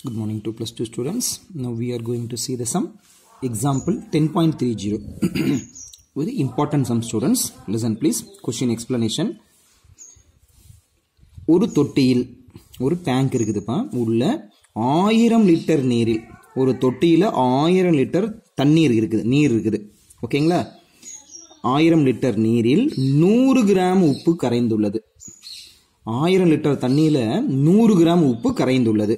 Good morning to plus 2 students. Now we are going to see the sum. Example 10.30. Very important sum students. Listen please. Question explanation. ஒரு தொட்டியில் ஒரு tank இருக்குதுப்பா உள்ள ஆயிரம் litre நீரில் ஒரு தொட்டியில் ஆயிரம் லிட்டர் தண்ணீர் இருக்குது நீர் இருக்குது ஓகேங்களா ஆயிரம் லிட்டர் நீரில் நூறு கிராம் உப்பு கரைந்துள்ளது ஆயிரம் லிட்டர் தண்ணியில நூறு கிராம் உப்பு கரைந்துள்ளது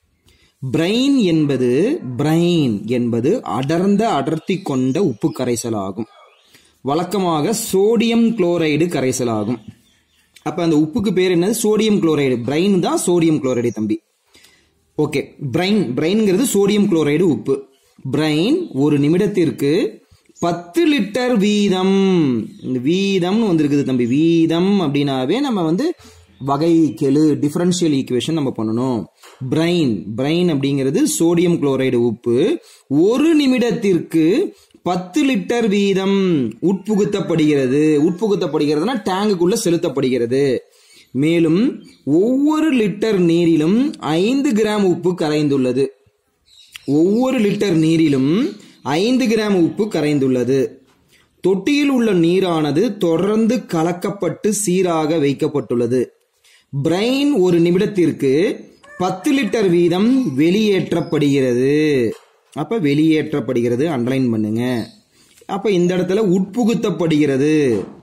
பிரைன் என்பது பிரைன் என்பது அடர்ந்த அடர்த்தி கொண்ட உப்பு கரைசல் ஆகும் வழக்கமாக சோடியம் குளோரைடு கரைசல் ஆகும் அப்ப அந்த உப்புக்கு பேர் என்னது சோடியம் குளோரைடு பிரைன் தான் சோடியம் குளோரைடு தம்பி ஓகே பிரைன் பிரைன்ங்கிறது சோடியம் குளோரைடு உப்பு பிரைன் ஒரு நிமிடத்திற்கு பத்து லிட்டர் வீதம் இந்த வீதம்னு வந்திருக்குது தம்பி வீதம் அப்படின்னாவே நம்ம வந்து வகை கெழு டிஃபரன்ஷியல் ஈக்குவேஷன் நம்ம பண்ணணும் பிரைன் பிரைன் அப்படிங்கிறது சோடியம் குளோரைடு உப்பு ஒரு நிமிடத்திற்கு பத்து லிட்டர் வீதம் உட்புகுத்தப்படுகிறது உட்புகுத்தப்படுகிறதுனா டேங்குக்குள்ள செலுத்தப்படுகிறது மேலும் ஒவ்வொரு லிட்டர் நீரிலும் ஐந்து கிராம் உப்பு கரைந்துள்ளது ஒவ்வொரு லிட்டர் நீரிலும் ஐந்து கிராம் உப்பு கரைந்துள்ளது தொட்டியில் உள்ள நீரானது தொடர்ந்து கலக்கப்பட்டு சீராக வைக்கப்பட்டுள்ளது பிரைன் ஒரு நிமிடத்திற்கு பத்து லிட்டர் வீதம் வெளியேற்றப்படுகிறது அப்ப வெளியேற்றப்படுகிறது அண்டர்லைன் பண்ணுங்க அப்ப இந்த இடத்துல உட்புகுத்தப்படுகிறது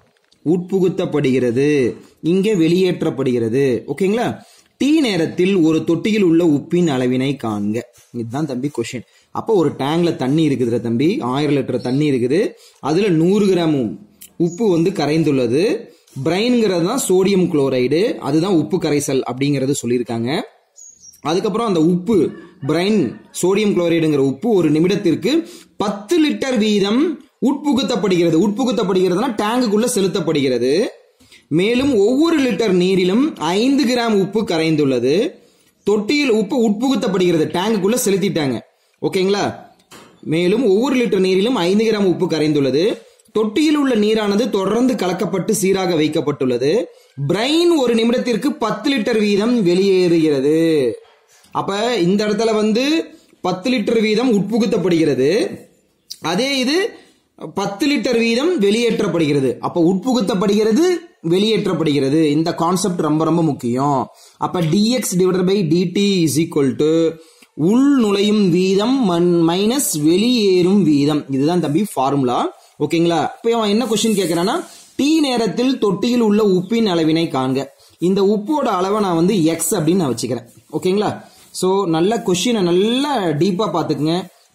உட்புகுத்தப்படுகிறது இங்கே வெளியேற்றப்படுகிறது ஓகேங்களா டீ நேரத்தில் ஒரு தொட்டியில் உள்ள உப்பின் அளவினை காண்க இதுதான் தம்பி கொஸ்டின் அப்போ ஒரு டேங்க்ல தண்ணி இருக்குதுல தம்பி ஆயிரம் லிட்டர் தண்ணி இருக்குது அதுல நூறு கிராம் உப்பு வந்து கரைந்துள்ளது பிரைன்ங்கிறது தான் சோடியம் குளோரைடு அதுதான் உப்பு கரைசல் அப்படிங்கறது சொல்லியிருக்காங்க அதுக்கப்புறம் அந்த உப்பு பிரைன் சோடியம் குளோரைடுங்கிற உப்பு ஒரு நிமிடத்திற்கு பத்து லிட்டர் வீதம் உட்புகுத்தப்படுகிறது உட்புகுத்தப்படுகிறதுனா டேங்குக்குள்ள செலுத்தப்படுகிறது மேலும் ஒவ்வொரு லிட்டர் நீரிலும் ஐந்து கிராம் உப்பு கரைந்துள்ளது தொட்டியில் உப்பு உட்புகுத்தப்படுகிறது டேங்குக்குள்ள செலுத்திட்டாங்க ஓகேங்களா மேலும் ஒவ்வொரு லிட்டர் நீரிலும் ஐந்து கிராம் உப்பு கரைந்துள்ளது தொட்டியில் உள்ள நீரானது தொடர்ந்து கலக்கப்பட்டு சீராக வைக்கப்பட்டுள்ளது பிரைன் ஒரு நிமிடத்திற்கு பத்து லிட்டர் வீதம் வெளியேறுகிறது அப்ப இந்த இடத்துல வந்து பத்து லிட்டர் வீதம் உட்புகுத்தப்படுகிறது அதே இது பத்து லிட்டர் வீதம் வெளியேற்றப்படுகிறது அப்ப உட்புகுத்தப்படுகிறது வெளியேற்றப்படுகிறது இந்த கான்செப்ட் ரொம்ப ரொம்ப முக்கியம் அப்ப d x divided by d t is equal to உள் நுழையும் வீதம் மைனஸ் வெளியேறும் வீதம் இதுதான் தம்பி ஃபார்முலா ஓகேங்களா இப்போ அவன் என்ன கொஸ்டின் கேட்கிறான்னா டீ நேரத்தில் தொட்டியில் உள்ள உப்பின் அளவினை காண்க இந்த உப்போட அளவை நான் வந்து எக்ஸ் அப்படின்னு நான் வச்சுக்கிறேன் ஓகேங்களா ஸோ நல்ல கொஸ்டினை நல்லா டீப்பா பார்த்துக்குங்க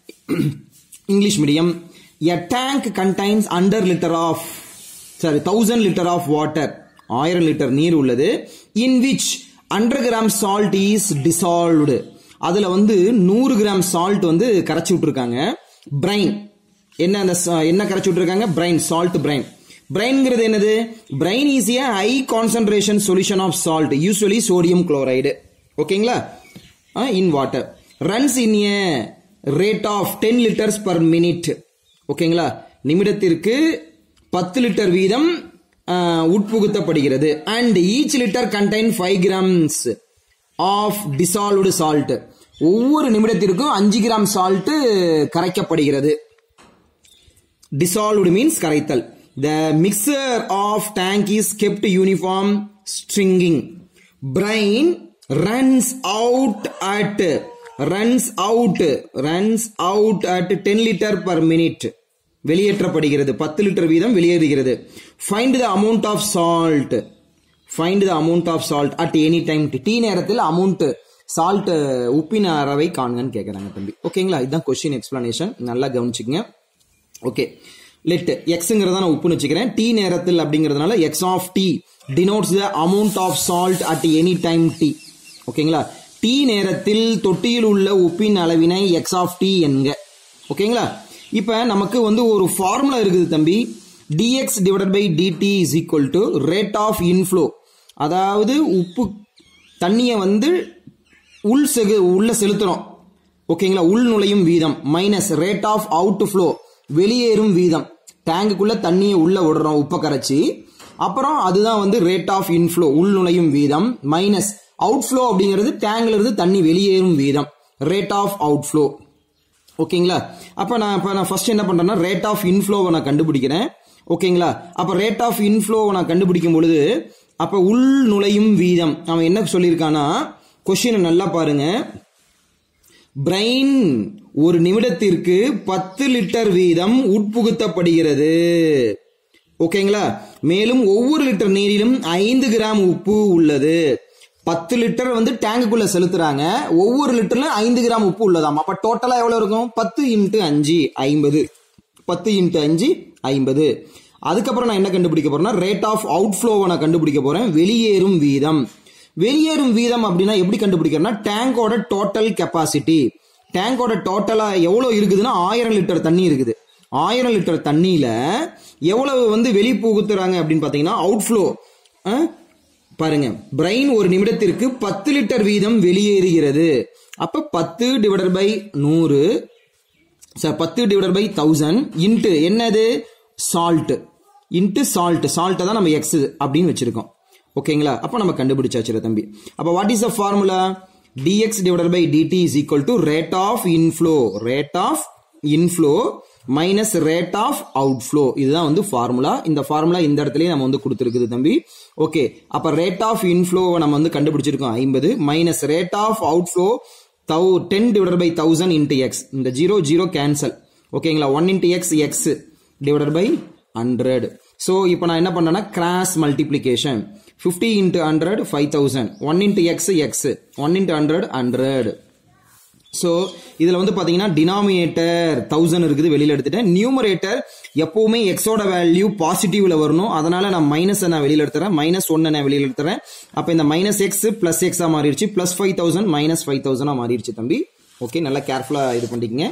English medium a tank contains under litre of sorry thousand litre of water ஆயிரம் லிட்டர் நீர் உள்ளது in which hundred gram salt is dissolved அதுல வந்து நூறு கிராம் சால்ட் வந்து கரைச்சி விட்டுருக்காங்க பிரைன் என்ன அந்த என்ன கரைச்சி விட்டுருக்காங்க பிரைன் சால்ட் பிரைன் பிரைன்ங்கிறது என்னது brine is a high concentration solution of salt usually sodium chloride ஓகேங்களா in water runs in a rate of ten litres per minute ஓகேங்களா நிமிடத்திற்கு பத்து லிட்டர் வீதம் உட்புகுத்தப்படுகிறது and each litre contain five grams of dissolved salt ஒவ்வொரு நிமிடத்திற்கும் அஞ்சு கிராம் சால்ட் கரைக்கப்படுகிறது டிசால்வ்டு மீன்ஸ் கரைத்தல் the mixture of tank is kept uniform stringing brine runs out at runs out runs out at ten litre per minute வெளியேற்றப்படுகிறது பத்து litre வீதம் வெளியேறுகிறது find the amount of salt find the amount of salt at any time t நேரத்தில் amount salt உப்பின் அறவை காண்கன்னு கேட்குறாங்க தம்பி ஓகேங்களா இதுதான் கொஸ்டின் எக்ஸ்பிளனேஷன் நல்லா கவனிச்சுக்கங்க ஓகே லெட் எக்ஸுங்கிறத நான் உப்புன்னு வச்சுக்கிறேன் டி நேரத்தில் அப்படிங்கிறதுனால x of t denotes the amount of salt at any time t ஓகேங்களா டி நேரத்தில் தொட்டியில் உள்ள உப்பின் அளவினை எக்ஸ் ஆஃப் டி என்க ஓகேங்களா இப்ப நமக்கு வந்து ஒரு ஃபார்முலா இருக்குது தம்பி d x divided by d t is equal to rate of inflow அதாவது உப்பு தண்ணியை வந்து உள் செகு உள்ள செலுத்துறோம் ஓகேங்களா உள் நுழையும் வீதம் minus rate of out flow வெளியேறும் வீதம் டேங்குக்குள்ள தண்ணியை உள்ள விடுறோம் உப்பை கரைச்சி அப்புறம் அதுதான் வந்து ரேட் ஆஃப் இன்ஃப்ளோ உள் நுழையும் வீதம் மைனஸ் அவுட் ஃப்ளோ அப்படிங்கிறது டேங்க்ல இருந்து தண்ணி வெளியேறும் வீதம் ரேட் ஆஃப் அவுட்ஃப்ளோ ஓகேங்களா அப்ப நான் இப்ப நான் ஃபர்ஸ்ட் என்ன பண்றேன்னா ரேட் ஆஃப் இன்ஃப்ளோவை நான் கண்டுபிடிக்கிறேன் ஓகேங்களா அப்ப ரேட் ஆஃப் இன்ஃப்ளோவை நான் கண்டுபிடிக்கும் பொழுது அப்ப உள் நுழையும் வீதம் அவன் என்ன சொல்லியிருக்கானா கொஸ்டினை நல்லா பாருங்க பிரைன் ஒரு நிமிடத்திற்கு பத்து லிட்டர் வீதம் உட்புகுத்தப்படுகிறது ஓகேங்களா மேலும் ஒவ்வொரு லிட்டர் நீரிலும் ஐந்து கிராம் உப்பு உள்ளது பத்து லிட்டர் வந்து டேங்குக்குள்ள செலுத்துறாங்க ஒவ்வொரு லிட்டர்ல ஐந்து கிராம் உப்பு உள்ளதாம் அப்ப டோட்டலா எவ்வளவு இருக்கும் பத்து இன்ட்டு அஞ்சு ஐம்பது பத்து இன்ட்டு அஞ்சு ஐம்பது அதுக்கப்புறம் நான் என்ன கண்டுபிடிக்க போறேன்னா ரேட் ஆஃப் அவுட்ஃப்ளோவை நான் கண்டுபிடிக்க போறேன் வெளியேறும் வீதம் வெளியேறும் வீதம் அப்படின்னா எப்படி கண்டுபிடிக்கிறேன்னா டேங்கோட டோட்டல் கெப்பாசிட்டி டேங்கோட டோட்டலா எவ்வளவு இருக்குதுன்னா ஆயிரம் லிட்டர் தண்ணி இருக்குது ஆயிரம் லிட்டர் தண்ணியில எவ்வளவு வந்து வெளி புகுத்துறாங்க அப்படின்னு பாத்தீங்கன்னா அவுட்ஃப்ளோ பாருங்க பிரைன் ஒரு நிமிடத்திற்கு பத்து லிட்டர் வீதம் வெளியேறுகிறது அப்ப பத்து டிவைடட் பை நூறு சார் பத்து டிவைடட் பை தௌசண்ட் இன்ட்டு என்னது சால்ட் இன்ட்டு சால்ட் சால்ட்டை தான் நம்ம எக்ஸ் அப்படின்னு வச்சிருக்கோம் ஓகேங்களா அப்போ நம்ம கண்டுபிடிச்சாச்சு தம்பி அப்போ what is the formula dx divided by dt is equal to rate of inflow rate of inflow minus rate of outflow இதுதான் வந்து ஃபார்முலா இந்த ஃபார்முலா இந்த இடத்துலயே நம்ம வந்து கொடுத்துருக்குது தம்பி ஓகே அப்ப ரேட் ஆஃப் இன்ஃப்ளோ நம்ம வந்து கண்டுபிடிச்சிருக்கோம் ஐம்பது மைனஸ் ரேட் ஆஃப் அவுட்ஃப்ளோ தௌ ten divided by thousand into x இந்த ஜீரோ ஜீரோ கேன்சல் ஓகேங்களா one into x x divided by hundred so இப்போ நான் என்ன பண்ணேன்னா cross multiplication fifty into hundred five thousand one into x x one into hundred hundred so இதில் வந்து பார்த்தீங்கன்னா denominator thousand இருக்குது வெளியில் எடுத்துட்டேன் நியூமரேட்டர் எப்பவுமே எக்ஸோட வேல்யூ பாசிட்டிவ்ல வரணும் அதனால நான் மைனஸ் நான் வெளியில் எடுத்துறேன் மைனஸ் ஒன்னு நான் வெளியில் எடுத்துறேன் அப்போ இந்த மைனஸ் எக்ஸ் பிளஸ் எக்ஸா மாறிடுச்சு plus five thousand minus five தௌசண்டா மாறிடுச்சு தம்பி ஓகே நல்லா கேர்ஃபுல்லாக இது பண்ணிக்கங்க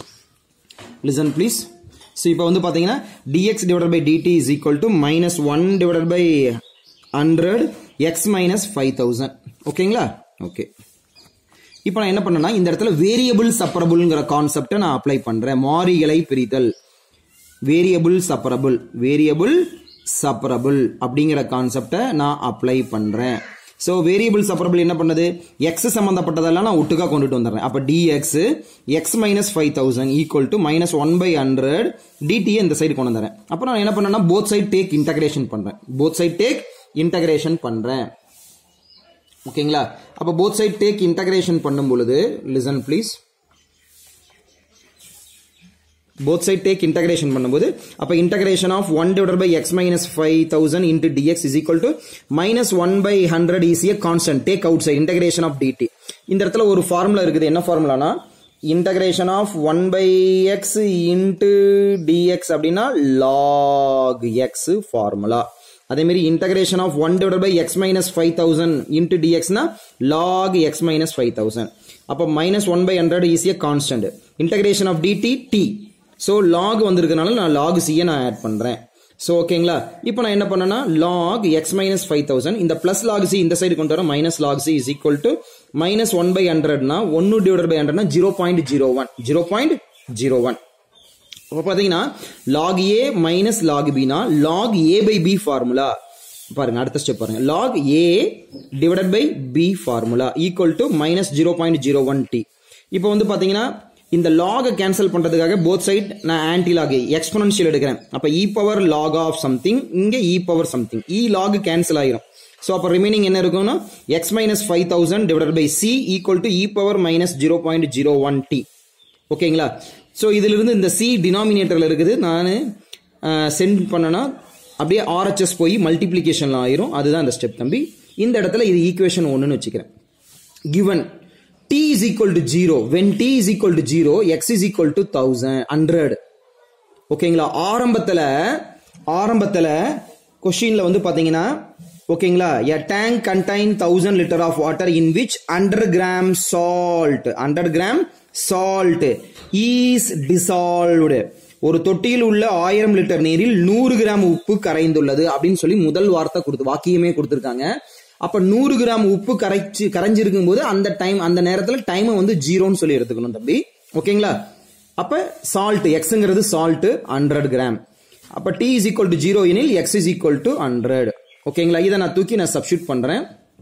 லிசன் ப்ளீஸ் ஸோ இப்போ வந்து பார்த்தீங்கன்னா dx divided by dt is equal to minus 1 divided by 100 x minus 5000 ஓகேங்களா ஓகே இப்போ நான் என்ன பண்ணேன்னா இந்த இடத்துல வேரியபிள் சப்பரபிள்ங்கிற கான்செப்டை நான் அப்ளை பண்றேன் மாறிகளை பிரித்தல் வேரியபிள் சப்பரபிள் வேரியபிள் சப்பரபிள் அப்படிங்கிற கான்செப்டை நான் அப்ளை பண்றேன் ஸோ வேரியபிள் சப்பரபிள் என்ன பண்ணது எக்ஸ் சம்பந்தப்பட்டதெல்லாம் நான் ஒட்டுக்கா கொண்டுட்டு வந்துடுறேன் அப்போ d x x minus five thousand equal to minus one by hundred d t இந்த சைடு கொண்டு வந்துறேன் அப்போ நான் என்ன பண்ணேன்னா போத் சைட் டேக் இன்டகிரேஷன் பண்றேன் போத் சைட் டேக் இன்டகிரேஷன் பண்றேன் ஓகேங்களா அப்போ போத் சைட் டேக் இன்டகிரேஷன் பண்ணும் பொழுது listen please both side take integration பண்ணும்போது அப்ப integration of one divide by x minus five thousand into d x is equal to minus one by hundred is a constant take outside integration of d t இந்த இடத்துல ஒரு formula இருக்குது என்ன ஃபார்முலானா integration of one by x into d x அப்படின்னா log x formula அதே மாதிரி integration of one divide by x minus five thousand into டிஎக்ஸ்னா log x minus five thousand அப்போ minus one by hundred is a constant integration of d t t so log வந்திருக்கனால நான் log சியை நான் add பண்றேன் so ஓகேங்களா இப்போ நான் என்ன பண்ணேன்னா log x minus five thousand இந்த பிளஸ் லாக் சி இந்த சைடு கொண்டு வரேன் minus log c is equal to minus one by ஹண்ட்ரட்னா ஒன்னு டிவைட் பை ஹண்ட்ரட்னா zero point zero one zero point zero one இப்போ பார்த்தீங்கன்னா லாக் ஏ மைனஸ் லாக் பினா log a by b formula பாருங்க அடுத்த ஸ்டெப் பாருங்க log a divided by b formula equal to minus zero point zero one t இப்போ வந்து பார்த்தீங்கன்னா இந்த லாகை கேன்சல் பண்றதுக்காக போத் சைட் நான் ஆன்டி லாக் எக்ஸ்பொனன்ஷியல் எடுக்கிறேன் அப்ப e power log of something இங்க e power something e log cancel ஆயிரும் ஸோ அப்போ ரிமைனிங் என்ன இருக்கும்னா x minus five thousand divide by c equal to e power minus zero point zero one t ஓகேங்களா so இதிலிருந்து இந்த C டினாமினேட்டரில் இருக்குது நான் சென்ட் பண்ணனா அப்படியே ஆர்ஹெச்எஸ் போய் மல்டிப்ளிகேஷன்ல ஆயிரும் அதுதான் அந்த ஸ்டெப் தம்பி இந்த இடத்துல இது ஈக்குவேஷன் ஒன்றுன்னு வச்சுக்கிறேன் given t is equal to 0 when t is equal to 0 x is equal to 1000 100 ஓகேங்களா ஆரம்பத்துல ஆரம்பத்துல கொஸ்டின்ல வந்து பாத்தீங்கன்னா ஓகேங்களா a tank contain 1000 liter of water in which 100 gram salt 100 gram salt is dissolved ஒரு தொட்டியில் உள்ள ஆயிரம் லிட்டர் நீரில் நூறு கிராம் உப்பு கரைந்துள்ளது அப்படின்னு சொல்லி முதல் வார்த்தை கொடுத்து வாக்கியமே கொடுத்திருக்காங்க அப்ப நூறு கிராம் உப்பு கரைச்சு கரைஞ்சிருக்கும் போது அந்த டைம் அந்த நேரத்துல டைமை வந்து ஜீரோன்னு சொல்லி எடுத்துக்கணும் தம்பி ஓகேங்களா அப்ப சால்ட் எக்ஸ்ங்கிறது சால்ட் ஹண்ட்ரட் கிராம் அப்ப t is equal to zero எனில் x is equal to hundred ஓகேங்களா இதை நான் தூக்கி நான் சப்ஸ்டியூட் பண்றேன்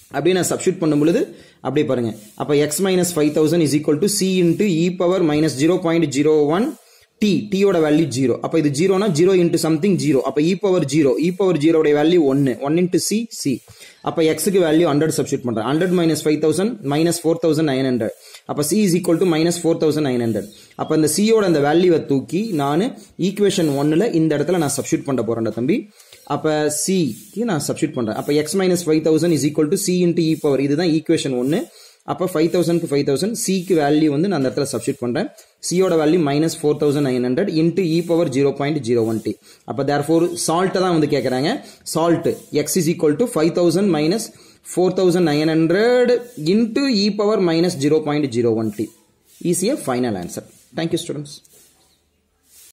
அப்படியே நான் சப்ஸ்டியூட் பண்ணும் பொழுது அப்படியே பாருங்க அப்ப x minus five thousand is equal to c into e power minus zero point zero one t டியோட வேல்யூ ஜீரோ அப்ப இது ஜீரோனா ஜீரோ இன்ட்டு சம்திங் ஜீரோ அப்ப e power zero e power ஜீரோட வேல்யூ ஒன்னு ஒன் இன்ட்டு சி சி அப்ப எக்ஸுக்கு value hundred substitute பண்றேன் hundred minus five thousand minus four thousand nine hundred அப்ப c is equal to minus four thousand nine hundred அப்ப இந்த சியோட அந்த வேல்யூவை தூக்கி நான் ஈக்குவேஷன் ஒன்னுல இந்த இடத்துல நான் சப்ஸ்டியூட் பண்ண போறேன் தம்பி அப்ப சிக்கு நான் சப்ஸ்டியூட் பண்றேன் அப்ப x minus five thousand is equal to c into e power இதுதான் ஈக்குவேஷன் ஒன்னு அப்போ ஃபைவ் தௌசண்ட்க்கு ஃபைவ் தௌசண்ட் சிக்கு வேல்யூ வந்து நான் அந்த இடத்துல சப்ஸ்டியூட் பண்ணுறேன் சியோட value minus four thousand nine hundred into e power zero point zero one t அப்போ தேர் ஃபோர் சால்ட்டை தான் வந்து கேட்குறாங்க salt x is equal to five thousand minus four thousand nine hundred into e power minus zero point zero one t ஈஸியாக final answer thank you students